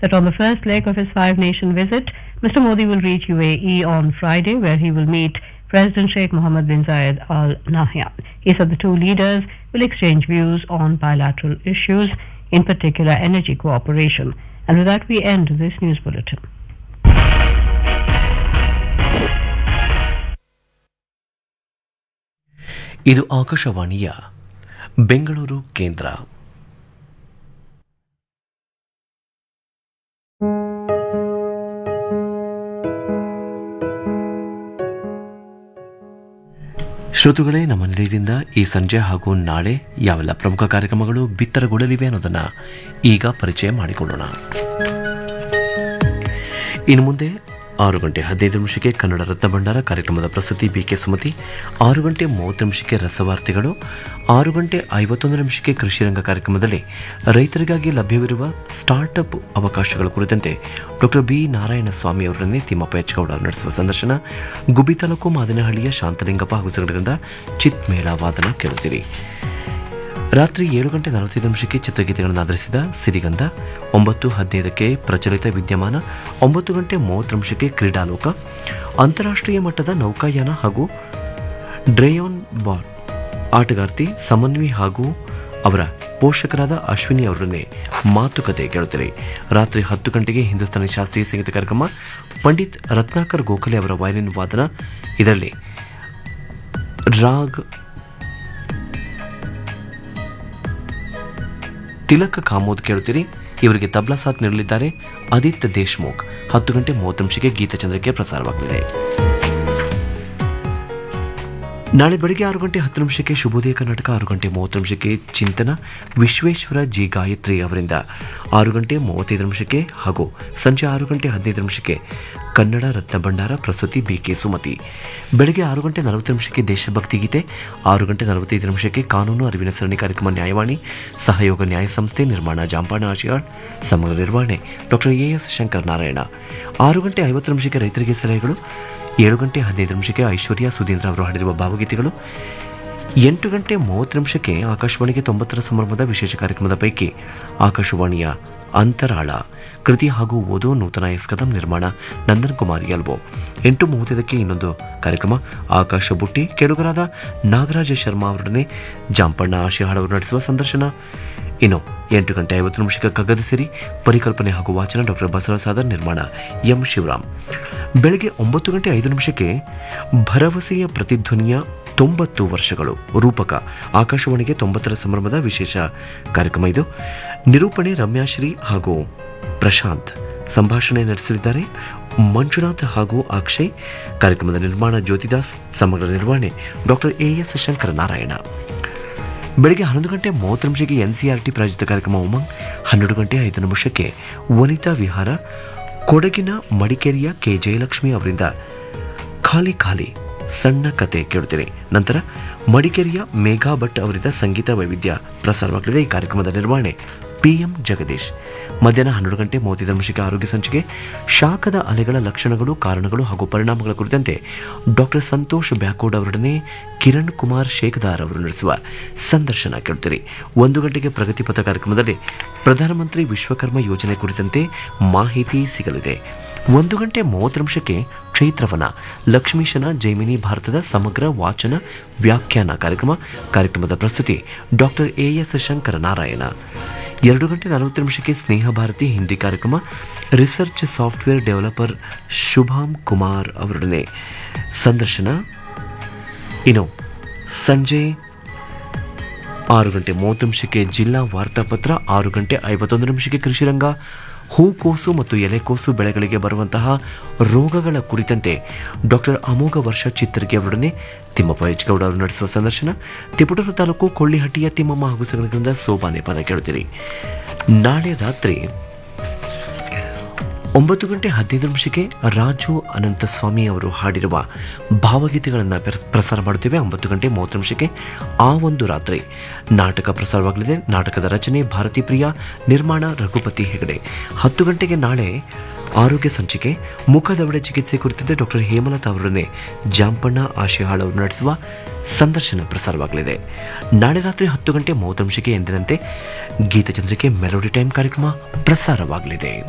that on the first leg of his five nation visit, Mr. Modi will reach UAE on Friday, where he will meet President Sheikh Mohammed bin Zayed Al Nahyan. He said the two leaders will exchange views on bilateral issues, in particular energy cooperation. And with that, we end this news bulletin. ಇದು ಆಕಾಶವಾಣಿಯ ಬೆಂಗಳೂರು ಕೇಂದ್ರ ಶ್ರೋತೃಗಳೇ ನಮ್ಮ ನಿಲಯದಿಂದ ಈ ಸಂಜೆ ಹಾಗೂ ನಾಳೆ ಯಾವೆಲ್ಲ ಪ್ರಮುಖ ಕಾರ್ಯಕ್ರಮಗಳು ಬಿತ್ತರಗೊಳ್ಳಲಿವೆ ಅನ್ನೋದನ್ನು ಈಗ ಪರಿಚಯ ಮಾಡಿಕೊಳ್ಳೋಣ ಇನ್ನು ಮುಂದೆ ಆರು ಗಂಟೆ ಹದಿನೈದು ನಿಮಿಷಕ್ಕೆ ಕನ್ನಡ ರತ್ನ ಭಂಡಾರ ಕಾರ್ಯಕ್ರಮದ ಪ್ರಸ್ತುತಿ ಬಿ ಕೆ ಸುಮತಿ ಆರು ಗಂಟೆ ಮೂವತ್ತು ನಿಮಿಷಕ್ಕೆ ರಸವಾರ್ತೆಗಳು ಆರು ಗಂಟೆ ಐವತ್ತೊಂದು ನಿಮಿಷಕ್ಕೆ ಕೃಷಿ ರಂಗ ಕಾರ್ಯಕ್ರಮದಲ್ಲಿ ರೈತರಿಗಾಗಿ ಲಭ್ಯವಿರುವ ಸ್ಟಾರ್ಟ್ಅಪ್ ಅವಕಾಶಗಳ ಕುರಿತಂತೆ ಡಾಕ್ಟರ್ ಬಿ ನಾರಾಯಣ ಸ್ವಾಮಿ ಅವರನ್ನೇ ತಿಮ್ಮಪ್ಪ ಎಚ್ ಗೌಡ ನಡೆಸುವ ಸಂದರ್ಶನ ಗುಬ್ಬಿ ತಾಲೂಕು ಮಾದನಹಳ್ಳಿಯ ಶಾಂತಲಿಂಗಪ್ಪ ಹಾಗೂ ಸಂಘಟನೆಯಿಂದ ಚಿತ್ ಮೇಳ ವಾದನ ಕೇಳುತ್ತೀರಿ ರಾತ್ರಿ ಏಳು ಗಂಟೆ ನಲವತ್ತೈದು ನಿಮಿಷಕ್ಕೆ ಚಿತ್ರಗೀತೆಗಳನ್ನು ಆಧರಿಸಿದ ಸಿರಿಗಂಧ ಒಂಬತ್ತು ಹದಿನೈದಕ್ಕೆ ಪ್ರಚಲಿತ ವಿದ್ಯಮಾನ ಒಂಬತ್ತು ಗಂಟೆ ಮೂವತ್ತು ನಿಮಿಷಕ್ಕೆ ಕ್ರೀಡಾಲೋಕ ಅಂತಾರಾಷ್ಟ್ರೀಯ ಮಟ್ಟದ ನೌಕಾಯಾನ ಹಾಗೂ ಡ್ರೇಯಾನ್ ಬಾಲ್ ಆಟಗಾರ್ತಿ ಸಮನ್ವಿ ಹಾಗೂ ಅವರ ಪೋಷಕರಾದ ಅಶ್ವಿನಿ ಅವರನ್ನೇ ಮಾತುಕತೆ ಕೇಳುತ್ತಾರೆ ರಾತ್ರಿ ಹತ್ತು ಗಂಟೆಗೆ ಹಿಂದೂಸ್ತಾನಿ ಶಾಸ್ತ್ರೀಯ ಸಂಗೀತ ಕಾರ್ಯಕ್ರಮ ಪಂಡಿತ್ ರತ್ನಾಕರ್ ಗೋಖಲೆ ಅವರ ವಯಲಿನ್ ವಾದನ ಇದರಲ್ಲಿ ರಾಗ್ ತಿಲಕ್ ಕಾಮೋದ್ ಕೇಳುತ್ತೀರಿ ಇವರಿಗೆ ತಬ್ಲಾ ಸಾಥ್ ನೀಡಲಿದ್ದಾರೆ ಆದಿತ್ಯ ದೇಶ್ಮುಖ್ ಹತ್ತು ಗಂಟೆ ಮೂವತ್ತು ನಿಮಿಷಕ್ಕೆ ಗೀತಚಂದ್ರಕ್ಕೆ ಪ್ರಸಾರವಾಗಲಿದೆ ನಾಳೆ ಬೆಳಗ್ಗೆ ಆರು ಗಂಟೆ ಹತ್ತು ನಿಮಿಷಕ್ಕೆ ಶುಭೋದಯ ಕರ್ನಾಟಕ ಆರು ಗಂಟೆ ಮೂವತ್ತು ನಿಮಿಷಕ್ಕೆ ಚಿಂತನ ವಿಶ್ವೇಶ್ವರ ಜಿ ಗಾಯತ್ರಿ ಅವರಿಂದ ಆರು ಗಂಟೆ ಮೂವತ್ತೈದು ನಿಮಿಷಕ್ಕೆ ಹಾಗೂ ಸಂಜೆ ಆರು ಗಂಟೆ ಹದಿನೈದು ನಿಮಿಷಕ್ಕೆ ಕನ್ನಡ ರತ್ನ ಭಂಡಾರ ಪ್ರಸ್ತುತಿ ಬಿ ಕೆ ಸುಮತಿ ಬೆಳಗ್ಗೆ ಆರು ಗಂಟೆ ನಲವತ್ತು ನಿಮಿಷಕ್ಕೆ ದೇಶಭಕ್ತಿ ಗೀತೆ ಆರು ಗಂಟೆ ನಲವತ್ತೈದು ನಿಮಿಷಕ್ಕೆ ಕಾನೂನು ಅರಿವಿನ ಸರಣಿ ಕಾರ್ಯಕ್ರಮ ನ್ಯಾಯವಾಣಿ ಸಹಯೋಗ ನ್ಯಾಯ ಸಂಸ್ಥೆ ನಿರ್ಮಾಣ ಜಾಂಪಾಣ ಆಶಿಯಾಳ್ ಸಮಗ್ರ ನಿರ್ವಹಣೆ doctor A S Shankar Narayana ಆರು ಗಂಟೆ ಐವತ್ತು ನಿಮಿಷಕ್ಕೆ ರೈತರಿಗೆ ಸಲಹೆಗಳು ಏಳು ಗಂಟೆ ಹದಿನೈದು ನಿಮಿಷಕ್ಕೆ ಐಶ್ವರ್ಯ ಸುಧೀಂದ್ರ ಅವರು ಹಾಡಿರುವ ಭಾವಗೀತೆಗಳು ಎಂಟು ಗಂಟೆ ಮೂವತ್ತು ನಿಮಿಷಕ್ಕೆ ಆಕಾಶವಾಣಿಗೆ ತೊಂಬತ್ತರ ಸಂಭ್ರಮದ ವಿಶೇಷ ಕಾರ್ಯಕ್ರಮದ ಪೈಕಿ ಆಕಾಶವಾಣಿಯ ಅಂತರಾಳ ಕೃತಿ ಹಾಗೂ ಓದೋ ನೂತನ ಎಸ್ ಕದಂ ನಿರ್ಮಾಣ ನಂದನ್ ಕುಮಾರ್ ಎಲ್ಬೋ ಎಂಟು ಮೂವತ್ತೈದಕ್ಕೆ ಇನ್ನೊಂದು ಕಾರ್ಯಕ್ರಮ ಆಕಾಶ ಬುಟ್ಟಿ ಕೆಡುಗರಾದ ನಾಗರಾಜ ಶರ್ಮಾ ಅವರೊಡನೆ ಜಾಂಪಣ್ಣ ಆಶಿಹಾಳ್ ಅವರು ನಡೆಸುವ ಸಂದರ್ಶನ ಇನ್ನು ಎಂಟು ಗಂಟೆ ಐವತ್ತು ನಿಮಿಷಕ್ಕೆ ಕಗ್ಗದ ಸಿರಿ ಪರಿಕಲ್ಪನೆ ಹಾಗೂ ವಾಚನ ಡಾಕ್ಟರ್ ಬಸವಸಾದರ್ ನಿರ್ಮಾಣ ಎಂ ಶಿವರಾಮ್ ಬೆಳಗ್ಗೆ ಒಂಬತ್ತು ಗಂಟೆ ಐದು ನಿಮಿಷಕ್ಕೆ ಭರವಸೆಯ ಪ್ರತಿಧ್ವನಿಯ ತೊಂಬತ್ತು ವರ್ಷಗಳು ರೂಪಕ ಆಕಾಶವಾಣಿಗೆ ತೊಂಬತ್ತರ ಸಂಭ್ರಮದ ವಿಶೇಷ ಕಾರ್ಯಕ್ರಮ ಇದು ನಿರೂಪಣೆ ರಮ್ಯಾಶ್ರೀ ಹಾಗೂ ಪ್ರಶಾಂತ್ ಸಂಭಾಷಣೆ ನಡೆಸಲಿದ್ದಾರೆ ಮಂಜುನಾಥ್ ಹಾಗೂ ಅಕ್ಷಯ್ ಕಾರ್ಯಕ್ರಮದ ನಿರ್ಮಾಣ ಜ್ಯೋತಿದಾಸ್ ಸಮಗ್ರ ನಿರ್ವಹಣೆ doctor A S Shankara Narayana ಬೆಳಗ್ಗೆ ಹನ್ನೊಂದು ಗಂಟೆ ಮೂವತ್ತು ನಿಮಿಷಕ್ಕೆ ಎನ್ ಸಿ ಆರ್ ಟಿ ಪ್ರಾಯೋಜಿತ ಕಾರ್ಯಕ್ರಮ ಉಮಂಗ್ ಹನ್ನೆರಡು ಗಂಟೆ ಐದು ನಿಮಿಷಕ್ಕೆ ವನಿತಾ ವಿಹಾರ ಕೊಡಗಿನ ಮಡಿಕೇರಿಯ ಕೆ ಜಯಲಕ್ಷ್ಮಿ ಅವರಿಂದ ಖಾಲಿ ಖಾಲಿ ಸಣ್ಣ ಕತೆ ಕೇಳುತ್ತೀರಿ ನಂತರ ಮಡಿಕೇರಿಯ ಮೇಘಾ ಭಟ್ ಅವರಿಂದ ಸಂಗೀತ ವೈವಿಧ್ಯ ಪ್ರಸಾರವಾಗಲಿದೆ ಈ ಕಾರ್ಯಕ್ರಮದ ನಿರ್ವಹಣೆ ಪಿಎಂ ಜಗದೀಶ್ ಮಧ್ಯಾಹ್ನ ಹನ್ನೆರಡು ಗಂಟೆ ಮೂವತ್ತೈದು ನಿಮಿಷಕ್ಕೆ ಆರೋಗ್ಯ ಸಂಚಿಕೆ ಶಾಖದ ಅಲೆಗಳ ಲಕ್ಷಣಗಳು ಕಾರಣಗಳು ಹಾಗೂ ಪರಿಣಾಮಗಳ ಕುರಿತಂತೆ ಡಾಕ್ಟರ್ ಸಂತೋಷ್ ಬ್ಯಾಕೋಡ್ ಅವರೊಡನೆ ಕಿರಣ್ ಕುಮಾರ್ ಶೇಖದಾರ್ ಅವರು ನಡೆಸುವ ಸಂದರ್ಶನ ಕೇಳುತ್ತೀರಿ ಒಂದು ಗಂಟೆಗೆ ಪ್ರಗತಿಪಥ ಕಾರ್ಯಕ್ರಮದಲ್ಲಿ ಪ್ರಧಾನಮಂತ್ರಿ ವಿಶ್ವಕರ್ಮ ಯೋಜನೆ ಕುರಿತಂತೆ ಮಾಹಿತಿ ಸಿಗಲಿದೆ ಒಂದು ಗಂಟೆ ಮೂವತ್ತು ನಿಮಿಷಕ್ಕೆ ಕ್ಷೇತ್ರವನ ಲಕ್ಷ್ಮೀಶನ ಜೈಮಿನಿ ಭಾರತದ ಸಮಗ್ರ ವಾಚನ ವ್ಯಾಖ್ಯಾನ ಕಾರ್ಯಕ್ರಮ ಕಾರ್ಯಕ್ರಮದ ಪ್ರಸ್ತುತಿ doctor A S Shankara Narayana ಎರಡು ಗಂಟೆ ನಲವತ್ತು ನಿಮಿಷಕ್ಕೆ ಸ್ನೇಹ ಭಾರತಿ ಹಿಂದಿ ಕಾರ್ಯಕ್ರಮ research software developer Shubham Kumar ಅವರೊಡನೆ ಸಂದರ್ಶನ ಇನ್ನು ಸಂಜೆ ಆರು ಗಂಟೆ ಮೂವತ್ತು ನಿಮಿಷಕ್ಕೆ ಜಿಲ್ಲಾ ವಾರ್ತಾಪತ್ರ ಆರು ಗಂಟೆ ಐವತ್ತೊಂದು ನಿಮಿಷಕ್ಕೆ ಕೃಷಿರಂಗ ಹೂಕೋಸು ಮತ್ತು ಎಲೆಕೋಸು ಬೆಳೆಗಳಿಗೆ ಬರುವಂತಹ ರೋಗಗಳ ಕುರಿತಂತೆ ಡಾಕ್ಟರ್ ಅಮೋಘ ವರ್ಷ ಚಿತ್ತರ್ಗಿ ಅವರೊಡನೆ ತಿಮ್ಮಪ್ಪ ಎಚ್ ಗೌಡ ಅವರು ನಡೆಸುವ ಸಂದರ್ಶನ ತಿಪಟೂರು ತಾಲೂಕು ಕೊಳ್ಳಿಹಟ್ಟಿಯ ತಿಮ್ಮಮ್ಮ ಹಾಗೂ ಸಂಘದಿಂದ ಸೋಬಾನೆ ಪದ ಕೇಳುತ್ತೀರಿ ನಾಳೆ ರಾತ್ರಿ ಒಂಬತ್ತು ಗಂಟೆ ಹದಿನೈದು ನಿಮಿಷಕ್ಕೆ ರಾಜು ಅನಂತಸ್ವಾಮಿ ಅವರು ಹಾಡಿರುವ ಭಾವಗೀತೆಗಳನ್ನು ಪ್ರಸಾರ ಮಾಡುತ್ತೇವೆ ಒಂಬತ್ತು ಗಂಟೆ ಮೂವತ್ತು ನಿಮಿಷಕ್ಕೆ ಆ ಒಂದು ರಾತ್ರಿ ನಾಟಕ ಪ್ರಸಾರವಾಗಲಿದೆ ನಾಟಕದ ರಚನೆ ಭಾರತಿ ಪ್ರಿಯ ನಿರ್ಮಾಣ ರಘುಪತಿ ಹೆಗಡೆ ಹತ್ತು ಗಂಟೆಗೆ ನಾಳೆ ಆರೋಗ್ಯ ಸಂಚಿಕೆ ಮುಖದವಡೆ ಚಿಕಿತ್ಸೆ ಕುರಿತಂತೆ ಡಾಕ್ಟರ್ ಹೇಮಲತಾ ಅವರನ್ನೇ ಜಾಂಪಣ್ಣ ಆಶಿಹಾಳ್ ಅವರು ನಡೆಸುವ ಸಂದರ್ಶನ ಪ್ರಸಾರವಾಗಲಿದೆ ನಾಳೆ ರಾತ್ರಿ ಹತ್ತು ಗಂಟೆ ಮೂವತ್ತು ನಿಮಿಷಕ್ಕೆ ಎಂದಿನಂತೆ ಗೀತಚಂದ್ರಿಕೆ ಮೆಲೋಡಿ ಟೈಮ್ ಕಾರ್ಯಕ್ರಮ ಪ್ರಸಾರವಾಗಲಿದೆ